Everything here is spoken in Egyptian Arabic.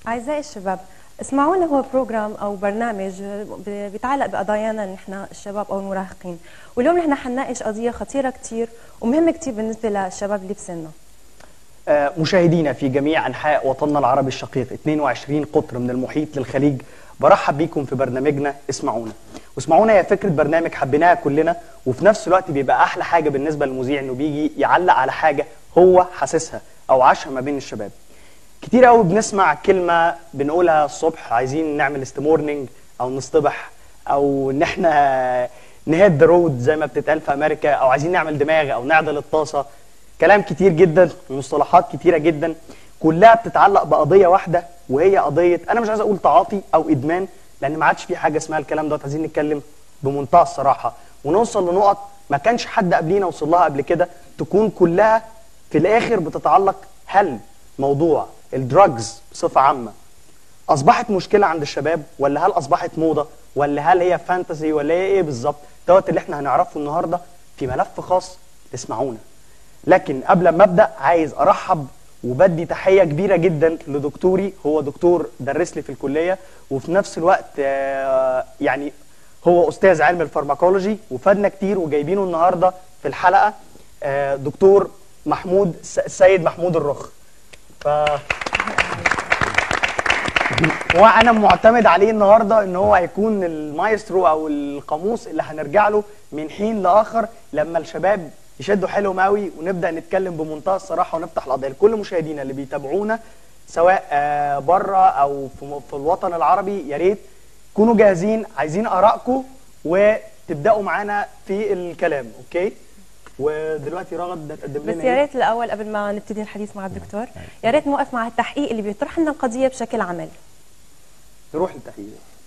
أعزائي الشباب اسمعونا هو بروجرام أو برنامج بيتعلق بقضايانا نحن الشباب أو المراهقين واليوم نحن حنناقش قضية خطيرة كتير ومهمة كتير بالنسبة للشباب اللي بسننا آه، مشاهدينا في جميع أنحاء وطننا العربي الشقيق 22 قطر من المحيط للخليج برحب بيكم في برنامجنا اسمعونا واسمعونا هي فكرة برنامج حبيناها كلنا وفي نفس الوقت بيبقى أحلى حاجة بالنسبة للمذيع إنه بيجي يعلق على حاجة هو حاسسها أو عاشها ما بين الشباب كتير قوي بنسمع كلمة بنقولها الصبح عايزين نعمل استمورنينج أو نصطبح أو إن إحنا نهد ذا رود زي ما بتتقال في أمريكا أو عايزين نعمل دماغ أو نعدل الطاسة كلام كتير جدا ومصطلحات كتيرة جدا كلها بتتعلق بقضية واحدة وهي قضية أنا مش عايز أقول تعاطي أو إدمان لأن ما عادش في حاجة اسمها الكلام دوت عايزين نتكلم بمنتهى الصراحة ونوصل لنقط ما كانش حد قبلينا وصل لها قبل كده تكون كلها في الآخر بتتعلق هل موضوع الدراجز بصفة عامة أصبحت مشكلة عند الشباب ولا هل أصبحت موضة ولا هل هي فانتسي ولا هي إيه بالظبط دوت اللي إحنا هنعرفه النهاردة في ملف خاص تسمعونا لكن قبل ما ابدا عايز ارحب وبدي تحيه كبيره جدا لدكتوري هو دكتور درس لي في الكليه وفي نفس الوقت آه، يعني هو استاذ علم الفارماكولوجي وفادنا كتير وجايبينه النهارده في الحلقه آه، دكتور محمود س- السيد محمود الرخ ف وانا معتمد عليه النهارده ان هو هيكون المايسترو او القاموس اللي هنرجع له من حين لاخر لما الشباب يشدوا حيلهم قوي ونبدا نتكلم بمنتهى الصراحه ونفتح القضيه لكل مشاهدينا اللي بيتابعونا سواء بره او في م- في الوطن العربي يا ريت كونوا جاهزين عايزين ارائكم وتبداوا معانا في الكلام اوكي ودلوقتي رغد هتقدم بس لنا يا إيه؟ ريت الأول قبل ما نبتدي الحديث مع الدكتور يا ريت نوقف مع التحقيق اللي بيطرح لنا القضية بشكل عملي نروح للتحقيق